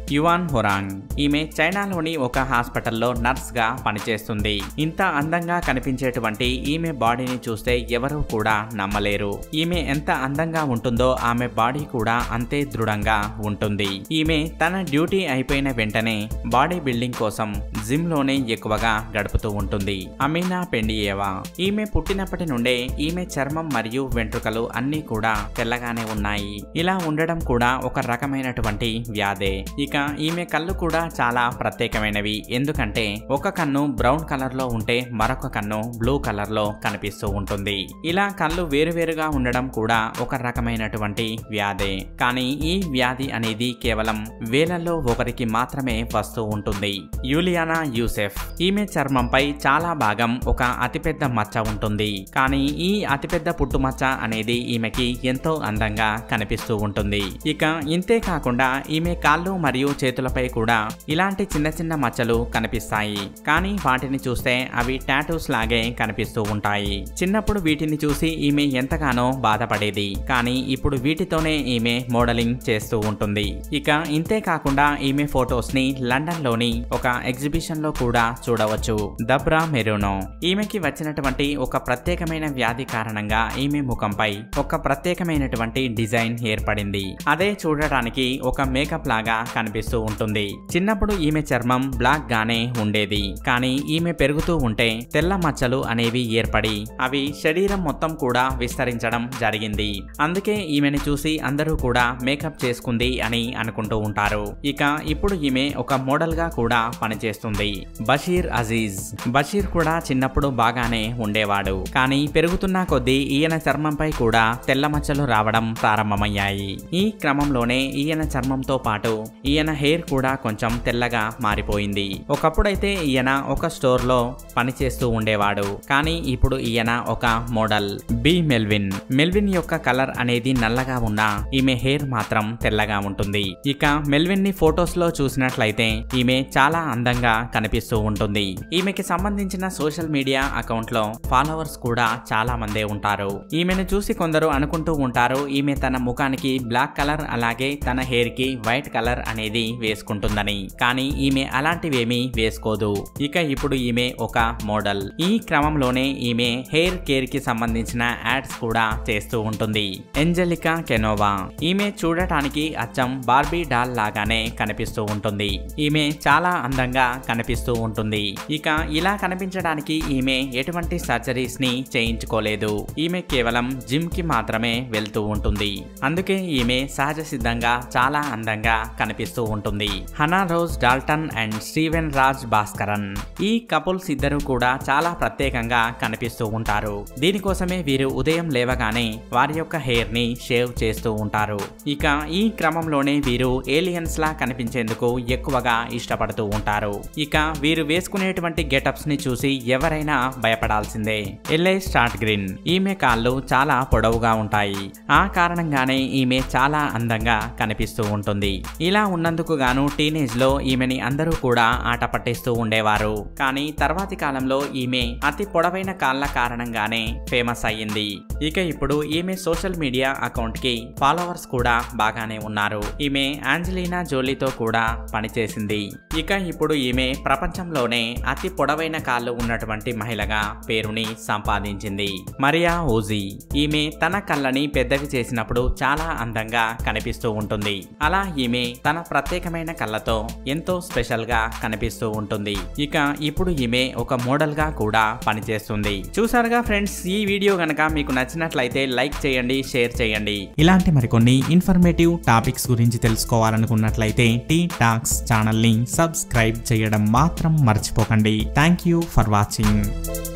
yuan హొరాంగ్ ఈమె చైనాలోని ఒక హాస్పిటల్లో నర్స్ గా పనిచేస్తుంది ఇంత అందంగా కనిపించేటువంటి ఈమె బాడీని చూస్తే ఎవరూ కూడా నమ్మలేరు ఈమె ఎంత అందంగా ఉంటుందో ఆమె బాడీ కూడా అంతే దృఢంగా ఉంటుంది ఈమె తన డ్యూటీ అయిపోయిన వెంటనే బాడీ బిల్డింగ్ కోసం జిమ్ లోనే ఎక్కువగా గడుపుతూ ఉంటుంది అమీనా పెండియేవా ఈమె పుట్టినప్పటి నుండే ఈమె చర్మం మరియు వెంట్రుకలు అన్నీ కూడా తెల్లగానే ఉన్నాయి ఇలా ఉండడం కూడా ఒక రకమైనటువంటి వ్యాధే ఇక ఈమె కళ్ళు కూడా చాలా ప్రత్యేకమైనవి ఎందుకంటే ఒక కన్ను బ్రౌన్ కలర్ లో ఉంటే మరొక కన్ను బ్లూ కలర్ లో కనిపిస్తూ ఉంటుంది ఇలా కళ్ళు వేరువేరుగా ఉండడం కూడా ఒక రకమైనటువంటి వ్యాధే కానీ ఈ వ్యాధి అనేది కేవలం వేలల్లో ఒకరికి మాత్రమే వస్తూ ఉంటుంది యూలియానా యూసెఫ్ ఈమె చర్మంపై చాలా భాగం ఒక అతిపెద్ద మచ్చ ఉంటుంది కానీ ఈ అతిపెద్ద పుట్టుమచ్చ అనేది ఈమెకి ఎంతో అందంగా కనిపిస్తూ ఉంటుంది ఇక ఇంతే కాకుండా ఈమె కాళ్ళు మరియు చేతులపై కూడా ఇలాంటి చిన్న చిన్న మచ్చలు కనిపిస్తాయి కానీ వాటిని చూస్తే అవి టాటూస్ లాగే కనిపిస్తూ ఉంటాయి చిన్నప్పుడు వీటిని చూసి ఈమె ఎంతగానో బాధపడేది కానీ ఇప్పుడు వీటితోనే ఈమె మోడలింగ్ చేస్తూ ఉంటుంది ఇక ఇంతే కాకుండా ఈమె ఫొటోస్ ని లండన్ లోని ఒక ఎగ్జిబిషన్ లో కూడా చూడవచ్చు దబ్రా మెరూనో ఈమెకి వచ్చినటువంటి ఒక ప్రత్యేకమైన వ్యాధి కారణంగా ఈమె ముఖంపై ఒక ప్రత్యేకమైనటువంటి డిజైన్ ఏర్పడింది అదే చూడటానికి ఒక మేకప్ లాగా కనిపిస్తూ ఉంటుంది చిన్నప్పుడు ఈమె చర్మం బ్లాక్ గానే ఉండేది కానీ ఈమె పెరుగుతూ ఉంటే తెల్ల మచ్చలు అనేవి ఏర్పడి అవి శరీరం మొత్తం కూడా విస్తరించడం జరిగింది అందుకే ఈమెను చూసి అందరూ కూడా మేకప్ చేసుకుంది అని అనుకుంటూ ఉంటారు ఇక ఇప్పుడు ఈమె ఒక మోడల్ గా కూడా పనిచేస్తుంది బషీర్ అజీజ్ బషీర్ కూడా చిన్నప్పుడు బాగానే ఉండేవాడు కానీ పెరుగుతున్న కొద్దీ ఈయన చర్మంపై కూడా తెల్ల మచ్చలు రావడం ప్రారంభమయ్యాయి ఈ క్రమంలోనే ఈయన చర్మంతో పాటు ఈయన హెయిర్ కూడా కొంచెం తెల్లగా మారిపోయింది ఒకప్పుడైతే ఈయన ఒక స్టోర్ లో పనిచేస్తూ ఉండేవాడు కానీ ఇప్పుడు ఈయన ఒక మోడల్ బి మెల్విన్ మెల్విన్ యొక్క కలర్ అనేది నల్లగా ఉన్న ఈమె హెయిర్ మాత్రం తెల్లగా ఉంటుంది ఇక మెల్విన్ ని ఫొటోస్ లో చూసినట్లయితే ఈమె చాలా అందంగా కనిపిస్తూ ఉంటుంది ఈమెకి సంబంధించిన సోషల్ మీడియా అకౌంట్ లో ఫాలోవర్స్ కూడా చాలా మందే ఉంటారు ఈమెను చూసి కొందరు అనుకుంటూ ఉంటారు ఈమె తన ముఖానికి బ్లాక్ కలర్ అలాగే తన హెయిర్ కి వైట్ కలర్ అనేది వేసుకుంటుందని కానీ ఈమె అలాంటివేమీ వేసుకోదు ఇక ఇప్పుడు ఈమె ఒక మోడల్ ఈ క్రమంలోనే ఈమె హెయిర్ కేర్ కి సంబంధించిన యాడ్స్ కూడా చేస్తూ ఉంటుంది ఎంజలికా కెనోవా ఈమె చూడటానికి అచ్చం బార్బీ డాల్ లాగానే కనిపిస్తూ ఉంటుంది ఈమె చాలా అందంగా కనిపిస్తూ ఉంటుంది ఇక ఇలా కనిపించడానికి ఈమె ఎటువంటి సర్జరీస్ ని చేయించుకోలేదు ఈమె కేవలం జిమ్ కి మాత్రమే వెళ్తూ ఉంటుంది అందుకే ఈమె సహజ సిద్ధంగా చాలా అందంగా కనిపిస్తూ ఉంటుంది Hana Rose Dalton and Steven Raj Bhaskaran ఈ కపుల్స్ ఇద్దరు కూడా చాలా ప్రత్యేకంగా కనిపిస్తూ ఉంటారు దీనికోసమే వీరు ఉదయం లేవగానే వారి యొక్క హెయిర్ ని షేవ్ చేస్తూ ఉంటారు ఇక ఈ క్రమంలోనే వీరు ఏలియన్స్ లా కనిపించేందుకు ఎక్కువగా ఇష్టపడుతూ ఉంటారు ఇక వీరు వేసుకునేటువంటి గెటప్స్ ని చూసి ఎవరైనా భయపడాల్సిందే ఎల్ఏ స్టార్ట్ గ్రీన్ ఈమె కాళ్ళు చాలా పొడవుగా ఉంటాయి ఆ కారణంగానే ఈమె చాలా అందంగా కనిపిస్తూ ఉంటుంది ఇలా ఉన్నందుకు గాను టీనేజ్ లో ఈమెని అందరూ కూడా ఆట పట్టిస్తూ ఉండేవారు కానీ తర్వాతి కాలంలో ఈమె అతి పొడవైన కాళ్ళ కారణంగానే ఫేమస్ అయ్యింది ఇక ఇప్పుడు ఈమె సోషల్ మీడియా అకౌంట్ కి ఫాలోవర్స్ కూడా బాగానే ఉన్నారు ఈమె ఆంజలీనా జోలీతో కూడా పనిచేసింది ఇక ఇప్పుడు ఈమె ప్రపంచంలోనే అతి పొడవైన కాళ్ళు ఉన్నటువంటి మహిళగా పేరుని సంపాదించింది మరియా ఓజీ ఈమె తన కళ్ళని పెద్దవి చేసినప్పుడు చాలా అందంగా కనిపిస్తూ ఉంటుంది అలా ఈమె తన ప్రత్యేకమైన కళ్ళతో ఎంతో స్పెషల్ గా కనిపిస్తూ ఉంటుంది ఇక ఇప్పుడు ఈమె ఒక మోడల్ గా కూడా పనిచేస్తుంది చూసారుగా ఫ్రెండ్స్ ఈ వీడియో గనక మీకు నచ్చినట్లయితే లైక్ చేయండి షేర్ చేయండి ఇలాంటి మరికొన్ని ఇన్ఫర్మేటివ్ టాపిక్స్ గురించి తెలుసుకోవాలనుకున్నట్లయితే టీ టాక్స్ ఛానల్ని సబ్స్క్రైబ్ చేయడం మాత్రం మర్చిపోకండి థ్యాంక్ యూ ఫర్ వాచింగ్